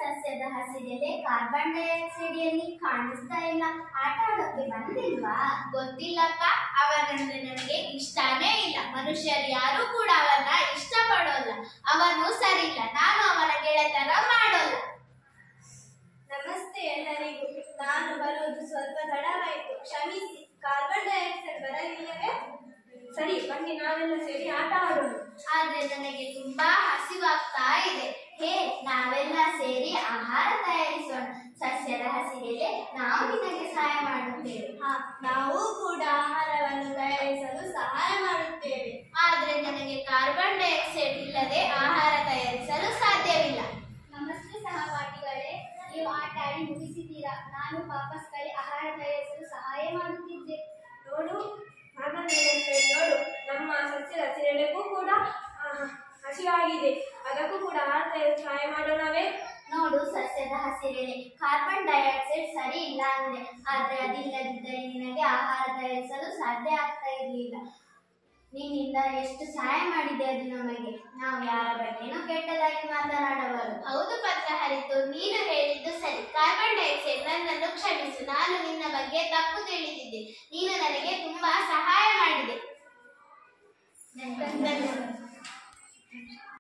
ಸಸ್ಯದ ಹಸಿರೆಲೆ carbon dioxide ಎಲ್ಲಿ ಕಾಣಿಸ್ತಾ ಇಲ್ಲ ಆಟ ಆಡೋಕೆ ಬಂದಿಲ್ವಾ ಗೊತ್ತಿಲ್ಲಪ್ಪ ಅವನನ್ನು ನನಗೆ ಇಷ್ಟನೇ ಇಲ್ಲ ಮನುಷ್ಯರು ಯಾರೂ ಕೂಡ ಅವನ್ನ ಇಷ್ಟಪಡೋಲ್ಲ ಅವನು ಸರಿ ಇಲ್ಲ ನಾನು ಅವನ ಗೆಳೆತನ ಮಾಡೋಲ್ಲ ನಮಸ್ತೆ ಎಲ್ಲರಿಗೂ ನಾನು ಬರುವುದು ಸ್ವಲ್ಪ ತಡವಾಯಿತು ಕ್ಷಮಿಸಿ ಕಾರ್ಬನ್ ಡೈಆಕ್ಸೈಡ್ ಬರಲಿಲ್ಲವೇ ಸರಿ ಬನ್ನಿ ನಾವೆಲ್ಲ ಸೇರಿ ಆಟ ಆಡೋಣ ಆದ್ರೆ ನನಗೆ ತುಂಬಾ ಹಸಿವಾಗ್ತಾ ಇದೆ ಹೇ ನಾವೆಲ್ಲ ಸೇರಿ ಆಹಾರ ತಯಾರಿಸೋಣ ಸಸ್ಯದ ಹಸಿರೆಲೆ ನಾವು ನಿನಗೆ ಸಹಾಯ ಮಾಡುತ್ತೇವೆ ಹಾ ನಾವು ಕೂಡ ಆಹಾರವನ್ನು ತಯಾರಿಸಲು ಸಹಾಯ ಮಾಡುತ್ತೇವೆ ಆದ್ರೆ ನನಗೆ ಕಾರ್ಬನ್ ಡೈಆಕ್ಸೈಡ್ ಇಲ್ಲದೆ ಆಹಾರ ತಯಾರಿಸಲು ಸಾಧ್ಯವಿಲ್ಲ ನಮಸ್ತೆ ಸಹಪಾಠಿಗಳೇ ನೀವು ಆಟ ಆಡಿ ಮುಗಿಸಿದ್ದೀರಾ ನಾನು ವಾಪಸ್ ಕಡೆ ಆಹಾರ ತಯಾರಿಸಲು ಸಹಾಯ ಮಾಡುತ್ತಿದ್ದೆ ನೋಡು ಕಾರ್ಬನ್ ಡೈಆಕ್ಸೈಡ್ ನೋಡು ನಮ್ಮ ಸಸ್ಯದ ಹಸಿರೆಲೆಗೂ ಕೂಡ ಆ, ಹಸಿವಾಗಿದೆ ಅದಕ್ಕೂ ಕೂಡ ಆಹಾರ ತಯಾರಿಸಲು ಸಹಾಯ ಮಾಡೋಣವೇ ನೋಡು ಸಸ್ಯದ ಹಸಿರೆಲೆ ಕಾರ್ಬನ್ ಡೈಆಕ್ಸೈಡ್ ಸರಿ ಇಲ್ಲ ಅಂದೆ ಆದ್ರೆ ಅದಿಲ್ಲದಿದ್ದರೆ ನಿನಗೆ ಆಹಾರ ತಯಾರಿಸಲು ಸಾಧ್ಯ ಆಗ್ತಾ ಇರಲಿಲ್ಲ ನಿನ್ನಿಂದ ಎಷ್ಟು ಸಹಾಯ ಮಾಡಿದೆ ಅದು ನಮಗೆ ನಾವು ಯಾರ ಬಗ್ಗೆನೂ ಕೆಟ್ಟದಾಗಿ ಮಾತನಾಡಬಾರದು ಹೌದು ಪತ್ರ ಹರಿತು ನೀನು ಹೇಳಿದ್ದು ಸರಿ ಕಾರ್ಬನ್ ಡೈಆಕ್ಸೈಡ್ ನನ್ನನ್ನು ಕ್ಷಮಿಸು ನಾನು ನಿನ್ನ ಬಗ್ಗೆ ತಪ್ಪು ತಿಳಿದಿದ್ದೆ ನೀನು ನನಗೆ ತುಂಬಾ ಸಹಾಯ ಮಾಡಿದೆ ಧನ್ಯವಾದ